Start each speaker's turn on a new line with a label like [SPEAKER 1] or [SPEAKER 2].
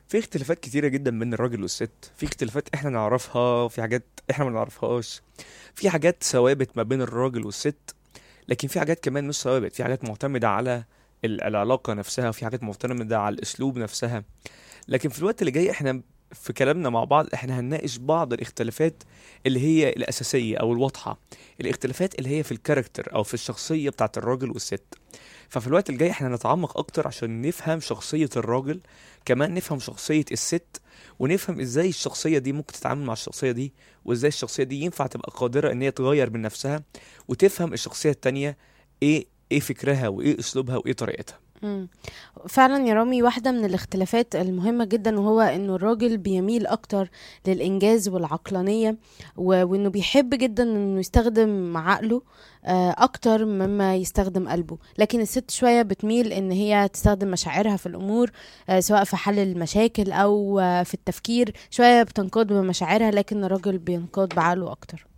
[SPEAKER 1] في اختلافات كتيرة جدا بين الراجل والست في اختلافات احنا نعرفها وفي حاجات احنا ما نعرفهاش في حاجات ثوابت ما بين الراجل والست لكن في حاجات كمان مش ثوابت في حاجات معتمدة على ال- العلاقة نفسها وفي حاجات معتمدة على الأسلوب نفسها لكن في الوقت اللي جاي احنا في كلامنا مع بعض احنا هنناقش بعض الاختلافات اللي هي الأساسية أو الواضحة الاختلافات اللي هي في الكاركتر أو في الشخصية بتاعت الراجل والست ففي الوقت الجاي احنا هنتعمق أكتر عشان نفهم شخصية الراجل كمان نفهم شخصية الست ونفهم ازاي الشخصية دي ممكن تتعامل مع الشخصية دي وازاي الشخصية دي ينفع تبقى قادرة ان هي تغير من نفسها وتفهم الشخصية التانية ايه ايه فكرها وايه اسلوبها وايه طريقتها
[SPEAKER 2] مم. فعلا يا رامي واحدة من الاختلافات المهمة جدا وهو انه الراجل بيميل اكتر للانجاز والعقلانية و- وانه بيحب جدا انه يستخدم عقله آه، اكتر مما يستخدم قلبه لكن الست شوية بتميل ان هي تستخدم مشاعرها في الامور آه، سواء في حل المشاكل او آه، في التفكير شوية بتنقاد بمشاعرها لكن الراجل بينقاد بعقله اكتر